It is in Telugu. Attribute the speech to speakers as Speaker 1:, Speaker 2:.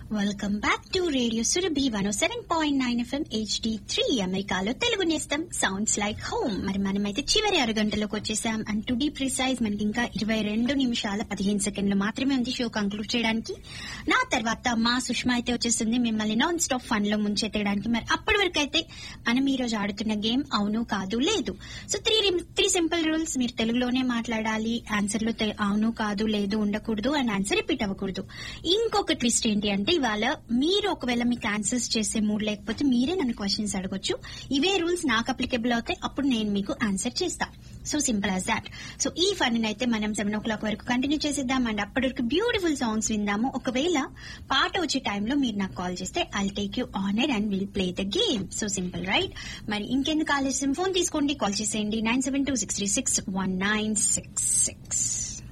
Speaker 1: welcome back to radio Surabhi one seven point nine FM HD three అమెరికాలో తెలుగు నేస్తం సౌండ్స్ లైక్ హోమ్ మరి మనమైతే చివరి అరగంటలోకి వచ్చేసాం అండ్ టు బీ ప్రిసైజ్ మనకి ఇంకా ఇరవై రెండు నిమిషాల పదిహేను సెకండ్లు మాత్రమే ఉంది షో కంక్లూడ్ చేయడానికి నా తర్వాత మా సుష్మా అయితే వచ్చేస్తుంది మిమ్మల్ని నాన్ స్టాప్ ఫన్ లో ముంచెత్తడానికి మరి అప్పటి వరకు అయితే మనం ఈ రోజు ఆడుతున్న గేమ్ అవును కాదు లేదు so three three simple rules మీరు తెలుగులోనే మాట్లాడాలి ఆన్సర్ లో తె- అవును కాదు లేదు ఉండకూడదు అండ్ ఆన్సర్ రిపీట్ అవ్వకూడదు ఇంకొక ట్విస్ట్ ఏంటి అంటే ఇవాళ మీరు ఒకవేళ మీకు ఆన్సర్స్ చేసే మూడ్ లేకపోతే మీరే నన్ను క్వశ్చన్స్ అడగొచ్చు ఇవే రూల్స్ నాకు అప్లికబుల్ అవుతాయి అప్పుడు నేను మీకు ఆన్సర్ చేస్తా so simple as that so ఈ ఫన్ అయితే మనం సెవెన్ ఓ క్లాక్ వరకు కంటిన్యూ చేసేద్దాం అండ్ అప్పటి వరకు బ్యూటిఫుల్ సాంగ్స్ విందాము ఒకవేళ పాట వచ్చే టైంలో మీరు నాకు కాల్ చేస్తే I take you on air and will play the game so simple right మరి ఇంకెందుకు ఆలస్యం ఫోన్ తీసుకోండి కాల్ చేసేయండి nine seven two six three six one nine six six